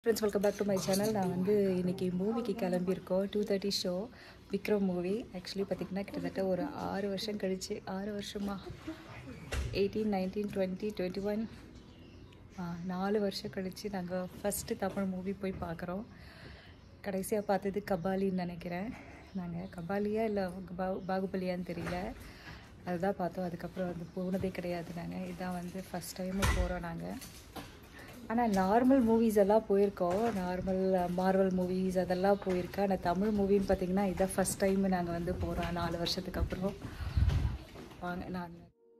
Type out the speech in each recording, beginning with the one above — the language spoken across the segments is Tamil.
friends welcome back to my channel நான் வந்து இன்றைக்கி மூவிக்கு கிளம்பியிருக்கோம் two thirty show Vikram movie actually பார்த்திங்கன்னா கிட்டத்தட்ட ஒரு ஆறு வருஷம் கழிச்சு ஆறு வருஷமா eighteen nineteen twenty twenty one நாலு வருஷம் கழித்து நாங்கள் ஃபஸ்ட்டு தமிழ் மூவி போய் பார்க்குறோம் கடைசியாக பார்த்தது கபாலின்னு நினைக்கிறேன் நாங்கள் கபாலியா இல்லை பா பாகுபலியான்னு தெரியல அதுதான் பார்த்தோம் அதுக்கப்புறம் வந்து போனதே கிடையாது நாங்கள் இதான் வந்து ஃபஸ்ட் டைமு போகிறோம் நாங்கள் ஆனால் நார்மல் மூவிஸ் எல்லாம் போயிருக்கோம் நார்மல் மார்வல் மூவிஸ் அதெல்லாம் போயிருக்கேன் ஆனால் தமிழ் மூவின்னு பார்த்தீங்கன்னா இதான் ஃபஸ்ட் டைம் நாங்கள் வந்து போகிறோம் நாலு வருஷத்துக்கு அப்புறம் வாங்க நான்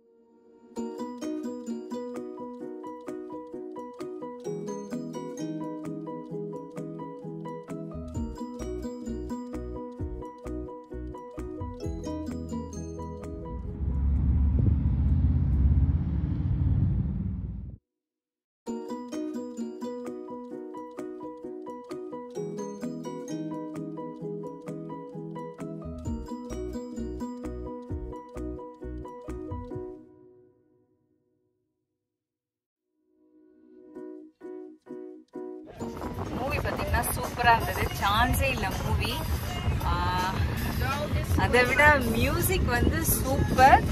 மூவி பார்த்தீங்கன்னா சூப்பராக இருந்தது சான்ஸே இல்லை மூவி அதை விட மியூசிக் வந்து சூப்பர்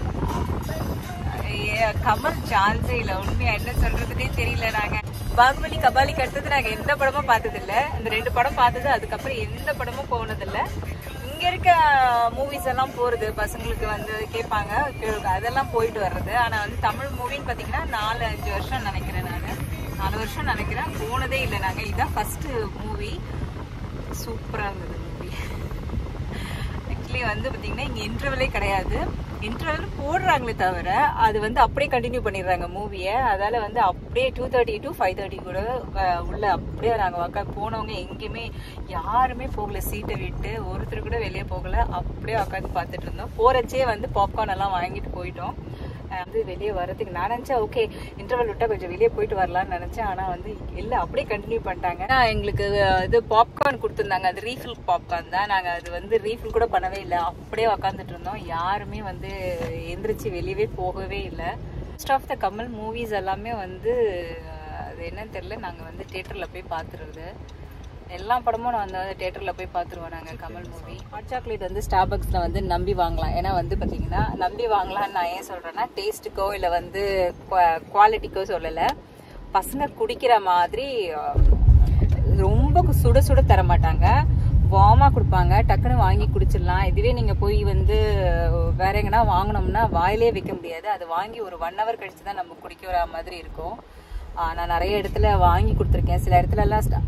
கமல் சான்ஸே இல்லை உண்மையா என்ன சொல்றதுனே தெரியல நாங்க பாகுபலி கபாலிக்கு அடுத்தது நாங்க எந்த படமும் பார்த்தது இல்ல இந்த ரெண்டு படம் பார்த்தது அதுக்கப்புறம் எந்த படமும் போனது இல்ல இங்க இருக்க மூவிஸ் எல்லாம் போறது பசங்களுக்கு வந்து கேட்பாங்க கே- அதெல்லாம் போயிட்டு வர்றது ஆனா வந்து தமிழ் மூவின்னு பாத்தீங்கன்னா நாலு அஞ்சு வருஷம் நினைக்கிறேன் நான் நாலு வருஷம் நினைக்கிறேன் போனதே இல்லை நாங்க இதான் ஃபர்ஸ்ட் மூவி சூப்பரா இருந்தது மூவி ஆக்சுவலி வந்து பார்த்தீங்கன்னா இங்கே இன்டர்வலே கிடையாது இன்டர்வல் போடுறாங்களே தவிர அது வந்து அப்படியே கண்டினியூ பண்ணிடுறாங்க மூவியை அதால வந்து அப்படியே two thirty to five thirty கூட அஹ், உள்ள அப்படியே நாங்கள் உட்காந்து போனவங்க எங்கேயுமே யாருமே போகல சீட்டை விட்டு ஒருத்தர் கூட வெளியே போகல அப்படியே உட்காந்து பார்த்துட்டு இருந்தோம் போறச்சே வந்து பாப்கார்ன் எல்லாம் வாங்கிட்டு போயிட்டோம் அஹ் வந்து வெளியே வரதுக்கு நான் நினச்சேன் ஓகே இன்டர்வல் விட்டா கொஞ்சம் வெளியே போயிட்டு வரலாம்னு நினச்சேன் ஆனால் வந்து இல்லை அப்படியே கண்டினியூ பண்ணிட்டாங்க ஆனா, எங்களுக்கு அஹ், இது பாப்கார்ன் கொடுத்துருந்தாங்க அது ரீஃபில் பாப்கார்ன் தான் நாங்கள் அது வந்து ரீஃபில் கூட பண்ணவே இல்லை அப்படியே உக்காந்துட்டு இருந்தோம் யாருமே வந்து எந்திரிச்சு வெளியவே போகவே இல்லை most of the Kamal movies எல்லாமே வந்து அஹ், அது என்னன்னு தெரியல நாங்கள் வந்து தேட்டரில் போய் பார்த்துருது எல்லா படமும் நான் வந்து தேட்டரில் போய் பார்த்துருவோம் நாங்கள் கமல் மூவி ஹாட் சாக்லேட் வந்து ஸ்டார்பக்ஸில் வந்து நம்பி வாங்கலாம் ஏன்னா வந்து பார்த்தீங்கன்னா நம்பி வாங்கலாம்னு நான் ஏன் சொல்கிறேன்னா டேஸ்ட்டுக்கோ இல்லை வந்து குவாலிட்டிக்கோ சொல்லலை பசங்க குடிக்கிற மாதிரி அஹ், ரொம்ப சுட சுட தர மாட்டாங்க வார்மாக கொடுப்பாங்க டக்குன்னு வாங்கி குடிச்சிடலாம் இதுவே நீங்கள் போய் வந்து வேற எங்கன்னா வாங்கினோம்னா வாயிலே வைக்க முடியாது அது வாங்கி ஒரு ஒன் ஹவர் கழிச்சு தான் நம்ம குடிக்கிற மாதிரி இருக்கும் ஆஹ் நான் நிறைய இடத்துல வாங்கி கொடுத்துருக்கேன் சில இடத்துல எல்லாம் ஸ்டா-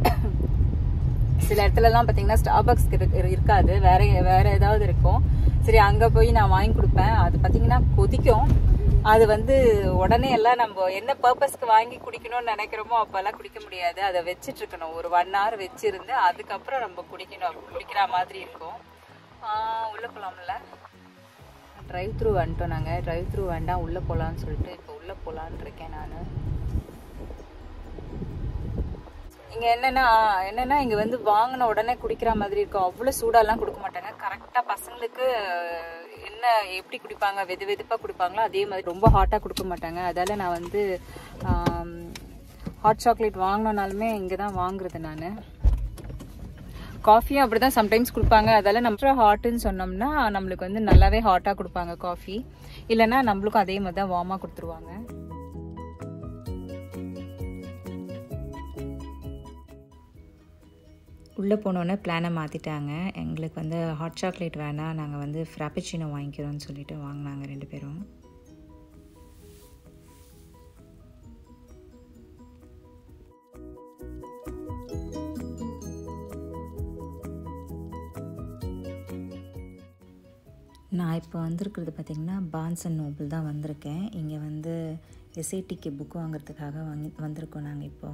சில இடத்துல எல்லாம் பாத்தீங்கன்னா ஸ்டார்பக்ஸ் இருக்காது வேற வேற ஏதாவது இருக்கும் சரி அங்க போய் நான் வாங்கி கொடுப்பேன் அது பாத்தீங்கன்னா கொதிக்கும் அது வந்து உடனே எல்லாம் நம்ம என்ன பர்பஸ்க்கு வாங்கி குடிக்கணும்னு நினைக்கிறோமோ அப்பெல்லாம் குடிக்க முடியாது அதை வச்சிட்டு இருக்கணும் ஒரு ஒன் ஹவர் வச்சிருந்து அதுக்கப்புறம் நம்ம குடிக்கணும் குடிக்கிற மாதிரி இருக்கும் ஆஹ் உள்ள போலாம்ல டிரைவ் த்ரூ வந்துட்டோம் நாங்க டிரைவ் த்ரூ வேண்டாம் உள்ள போலாம்னு சொல்லிட்டு இப்போ உள்ள போலான்னு இருக்கேன் நான் இங்க என்னன்னா என்னன்னா இங்க வந்து வாங்கின உடனே குடிக்கிற மாதிரி இருக்கும் அவ்வளவு சூடாலாம் கொடுக்க மாட்டாங்க கரெக்டா பசங்களுக்கு அஹ், என்ன எப்படி குடிப்பாங்க வெது வெதுப்பா குடிப்பாங்களோ அதே மாதிரி ரொம்ப ஹாட்டா கொடுக்க மாட்டாங்க அதால நான் வந்து ஹாட் சாக்லேட் வாங்கினாலுமே இங்க தான் வாங்குறது நான் காஃபியும் அப்படிதான் சம்டைம்ஸ் கொடுப்பாங்க அதால நம்ம ஹாட்டுன்னு சொன்னோம்னா நம்மளுக்கு வந்து நல்லாவே ஹாட்டா கொடுப்பாங்க காஃபி இல்லைன்னா நம்மளுக்கும் அதே மாதிரி தான் வார்மா கொடுத்துருவாங்க உள்ளே போனோன்னே பிளானை மாற்றிட்டாங்க எங்களுக்கு வந்து ஹாட் சாக்லேட் வேணாம் நாங்கள் வந்து ஃப்ராப்பச்சினோ வாங்கிக்கிறோம்னு சொல்லிட்டு வாங்கினாங்க ரெண்டு பேரும் நான் இப்போ வந்திருக்கிறது பார்த்திங்கன்னா பான்ஸ் அண்ட் நோபிள் தான் வந்திருக்கேன் இங்கே வந்து எஸ்ஐடிக்கு புக் வாங்குறதுக்காக வாங்கி வந்திருக்கோம் நாங்கள் இப்போது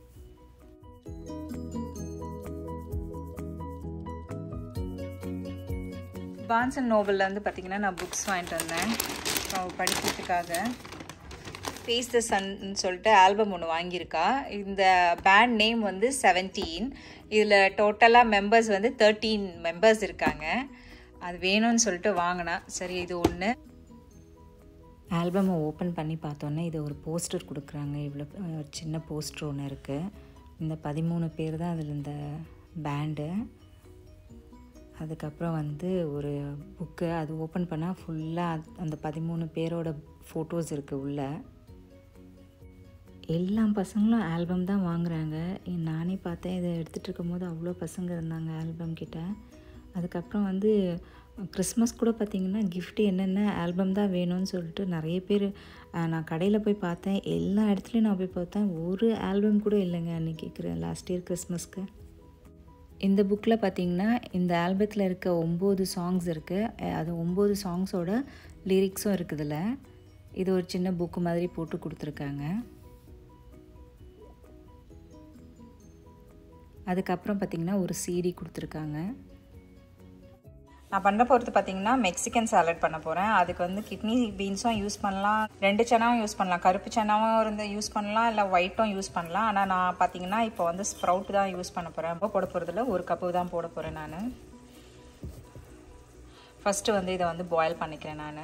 பான்ஸ் அண்ட் நோபலில் வந்து பார்த்தீங்கன்னா நான் புக்ஸ் வாங்கிட்டு வந்தேன் அவ படிக்கிறதுக்காக ஃபேஸ் த சன் சொல்லிட்டு ஆல்பம் ஒன்று வாங்கியிருக்கா இந்த பேண்ட் நேம் வந்து செவன்டீன் இதில் டோட்டலாக மெம்பர்ஸ் வந்து தேர்ட்டீன் மெம்பர்ஸ் இருக்காங்க அது வேணும்னு சொல்லிட்டு வாங்கினா சரி இது ஒன்று ஆல்பமை ஓப்பன் பண்ணி பார்த்தோன்னே இது ஒரு போஸ்டர் கொடுக்குறாங்க இவ்வளோ ஒரு சின்ன போஸ்டர் ஒன்று இருக்குது இந்த பதிமூணு பேர் தான் அதில் இந்த பேண்டு அதுக்கப்புறம் வந்து ஒரு புக்கு அது ஓப்பன் பண்ணால் ஃபுல்லாக அந்த பதிமூணு பேரோட ஃபோட்டோஸ் இருக்குது உள்ளே எல்லா பசங்களும் ஆல்பம் தான் வாங்குறாங்க நானே பார்த்தேன் இதை எடுத்துகிட்டு இருக்கும்போது அவ்வளோ பசங்க இருந்தாங்க ஆல்பம் கிட்ட அதுக்கப்புறம் வந்து கிறிஸ்மஸ் கூட பார்த்திங்கன்னா gift என்னென்ன ஆல்பம் தான் வேணும்னு சொல்லிட்டு நிறைய பேர் அஹ், நான் கடையில் போய் பார்த்தேன் எல்லா இடத்துலையும் நான் போய் பார்த்தேன் ஒரு ஆல்பம் கூட இல்லைங்க அன்றைக்கி லாஸ்ட் இயர் கிறிஸ்மஸ்க்கு இந்த புக்கில் பார்த்தீங்கன்னா இந்த ஆல்பத்தில் இருக்க ஒம்பது சாங்ஸ் இருக்குது அது ஒம்பது சாங்ஸோட லிரிக்ஸும் இருக்குதுல்ல இது ஒரு சின்ன புக்கு மாதிரி போட்டு கொடுத்துருக்காங்க அதுக்கப்புறம் பார்த்திங்கன்னா ஒரு சிடி கொடுத்துருக்காங்க நான் பண்ண போகிறது பார்த்தீங்கன்னா மெக்சிகன் சாலட் பண்ண போகிறேன் அதுக்கு வந்து கிட்னி பீன்ஸும் யூஸ் பண்ணலாம் ரெண்டு சனாவும் யூஸ் பண்ணலாம் கருப்பு சனாவும் இருந்து யூஸ் பண்ணலாம் இல்லை ஒயிட்டும் யூஸ் பண்ணலாம் ஆனால் நான் பார்த்தீங்கன்னா இப்போ வந்து ஸ்ப்ரவுட் தான் யூஸ் பண்ண போகிறேன் ரொம்ப போட போகிறதுல ஒரு கப்பு தான் போட போகிறேன் நான் ஃபஸ்ட்டு வந்து இதை வந்து பாயில் பண்ணிக்கிறேன் நான்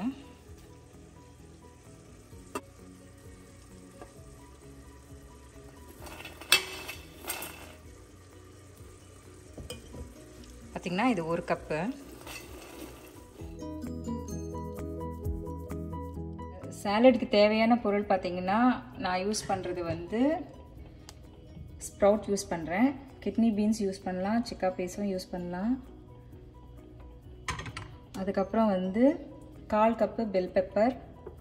பார்த்திங்கன்னா இது ஒரு கப்பு சாலடுக்கு தேவையான பொருள் பார்த்தீங்கன்னா நான் யூஸ் பண்ணுறது வந்து ஸ்ப்ரவுட் யூஸ் பண்ணுறேன் கிட்னி பீன்ஸ் யூஸ் பண்ணலாம் சிக்கா பீஸும் யூஸ் பண்ணலாம் அதுக்கப்புறம் வந்து கால் கப்பு பெல் பெப்பர்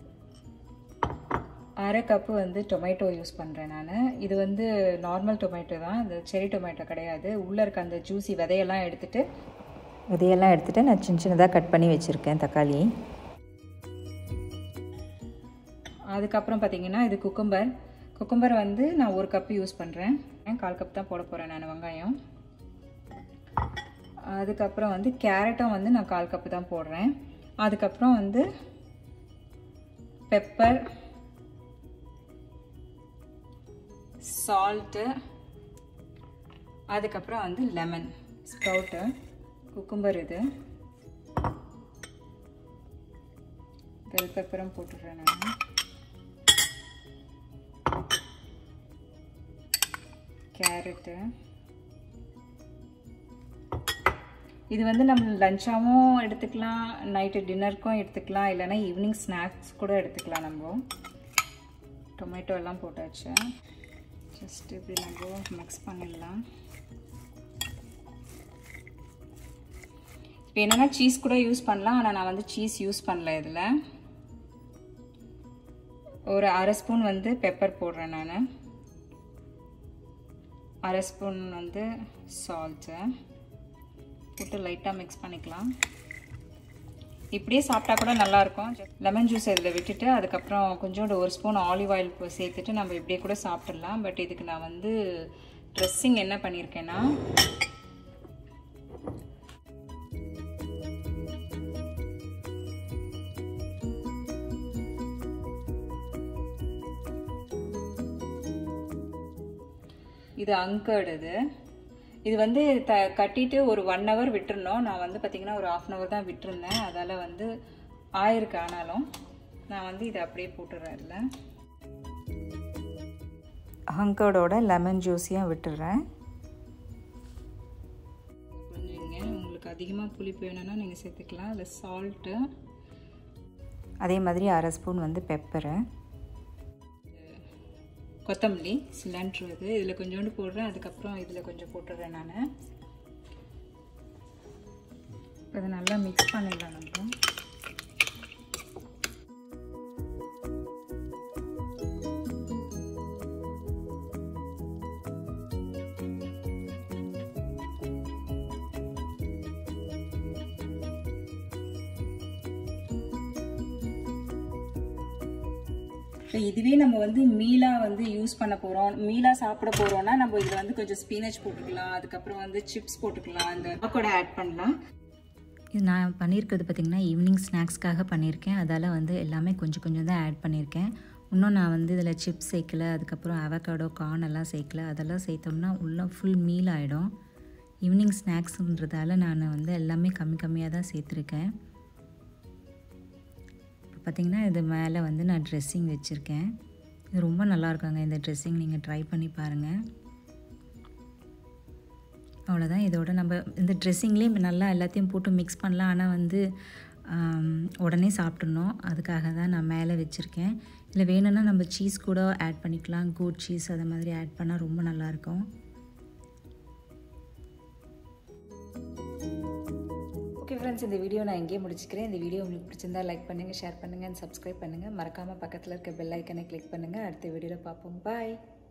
அரை கப்பு வந்து டொமேட்டோ யூஸ் பண்ணுறேன் நான் இது வந்து நார்மல் டொமேட்டோ தான் இந்த செரி டொமேட்டோ கிடையாது உள்ளே இருக்க அந்த ஜூசி விதையெல்லாம் எடுத்துகிட்டு விதையெல்லாம் எடுத்துகிட்டு நான் சின்ன சின்னதாக கட் பண்ணி வச்சுருக்கேன் தக்காளி அதுக்கப்புறம் பார்த்தீங்கன்னா இது குக்கும்பர் குக்கும்பர் வந்து நான் ஒரு கப்பு யூஸ் பண்ணுறேன் கால் கப் தான் போட போகிறேன் நான் வெங்காயம் அதுக்கப்புறம் வந்து கேரட்டும் வந்து நான் கால் கப்பு தான் போடுறேன் அதுக்கப்புறம் வந்து பெப்பர் சால்ட்டு அதுக்கப்புறம் வந்து லெமன் ஸ்ப்ரவுட்டு குக்கும்பர் இது பெல் பெப்பரும் போட்டுடுறேன் நான் கேரட்டு இது வந்து நம்ம லஞ்சாகவும் எடுத்துக்கலாம் நைட்டு டின்னருக்கும் எடுத்துக்கலாம் இல்லைன்னா ஈவினிங் ஸ்நாக்ஸ் கூட எடுத்துக்கலாம் நம்ம டொமேட்டோ எல்லாம் போட்டாச்சு ஜஸ்ட் இப்படி நம்ம மிக்ஸ் பண்ணிடலாம் இப்போ என்னென்னா சீஸ் கூட யூஸ் பண்ணலாம் ஆனால் நான் வந்து சீஸ் யூஸ் பண்ணல இதில் ஒரு அரை ஸ்பூன் வந்து பெப்பர் போடுறேன் நான் அரை ஸ்பூன் வந்து சால்ட்டு போட்டு லைட்டாக மிக்ஸ் பண்ணிக்கலாம் இப்படியே சாப்பிட்டா கூட நல்லாயிருக்கும் லெமன் ஜூஸ் இதில் விட்டுட்டு அதுக்கப்புறம் கொஞ்சோண்டு ஒரு ஸ்பூன் ஆலிவ் ஆயில் சேர்த்துட்டு நம்ம இப்படியே கூட சாப்பிட்றலாம் பட் இதுக்கு நான் வந்து ட்ரெஸ்ஸிங் என்ன பண்ணியிருக்கேன்னா இது அங்கர்டு இது இது வந்து த கட்டிட்டு ஒரு ஒன் ஹவர் விட்டுருந்தோம் நான் வந்து பார்த்திங்கன்னா ஒரு ஆஃப் அன் ஹவர் தான் விட்டுருந்தேன் அதால் வந்து ஆயிருக்கு ஆனாலும் நான் வந்து இதை அப்படியே போட்டுடுறேன் இதில் ஹங்கர்டோட லெமன் ஜூஸையும் விட்டுடுறேன் புரிஞ்சுங்க உங்களுக்கு அதிகமாக புளிப்பு வேணும்னா நீங்கள் சேர்த்துக்கலாம் அதில் சால்ட்டு அதே மாதிரி அரை ஸ்பூன் வந்து பெப்பரு கொத்தமல்லி சிலண்ட்ரு இது இதில் கொஞ்சோண்டு போடுறேன் அதுக்கப்புறம் இதில் கொஞ்சம் போட்டுடுறேன் நான் இதை நல்லா மிக்ஸ் பண்ணிடலாம் நம்ம இப்போ இதுவே நம்ம வந்து மீலா வந்து யூஸ் பண்ண போகிறோம் மீலா சாப்பிட போகிறோம்னா நம்ம இதில் வந்து கொஞ்சம் ஸ்பீனச் போட்டுக்கலாம் அதுக்கப்புறம் வந்து சிப்ஸ் போட்டுக்கலாம் இந்த கூட ஆட் பண்ணலாம் இது நான் பண்ணியிருக்கிறது பார்த்திங்கன்னா ஈவினிங் ஸ்நாக்ஸ்க்காக பண்ணியிருக்கேன் அதால் வந்து எல்லாமே கொஞ்சம் கொஞ்சம் தான் ஆட் பண்ணியிருக்கேன் இன்னும் நான் வந்து இதில் சிப்ஸ் சேர்க்கல அதுக்கப்புறம் அவகாடோ கார்ன் எல்லாம் சேர்க்கல அதெல்லாம் சேர்த்தோம்னா உள்ள ஃபுல் மீல் ஆகிடும் ஈவினிங் ஸ்நாக்ஸுன்றதால நான் வந்து எல்லாமே கம்மி கம்மியாக தான் சேர்த்துருக்கேன் இப்போ பார்த்திங்கன்னா இது மேலே வந்து நான் ட்ரெஸ்ஸிங் வச்சுருக்கேன் இது ரொம்ப நல்லா இருக்குங்க இந்த ட்ரெஸ்ஸிங் நீங்கள் ட்ரை பண்ணி பாருங்கள் அவ்வளோதான் இதோட நம்ம இந்த ட்ரெஸ்ஸிங்லேயும் நல்லா எல்லாத்தையும் போட்டு மிக்ஸ் பண்ணலாம் ஆனால் வந்து ஆம், உடனே சாப்பிட்றணும் அதுக்காக தான் நான் மேலே வச்சுருக்கேன் இல்லை வேணும்னா நம்ம சீஸ் கூட ஆட் பண்ணிக்கலாம் கூட் சீஸ் அதை மாதிரி ஆட் பண்ணால் ரொம்ப நல்லாயிருக்கும் ஓகே ஃப்ரெண்ட்ஸ் இந்த வீடியோ நான் எங்கேயே முடிச்சுக்கிறேன் இந்த வீடியோ உங்களுக்கு பிடிச்சிருந்தா லைக் பண்ணுங்கள் ஷேர் பண்ணுங்கள் சப்ஸ்கிரைப் பண்ணுங்கள் மறக்காமல் பக்கத்தில் இருக்க பெல் ஐக்கனை கிளிக் பண்ணுங்கள் அடுத்த வீடியோவில் பார்ப்போம் பாய்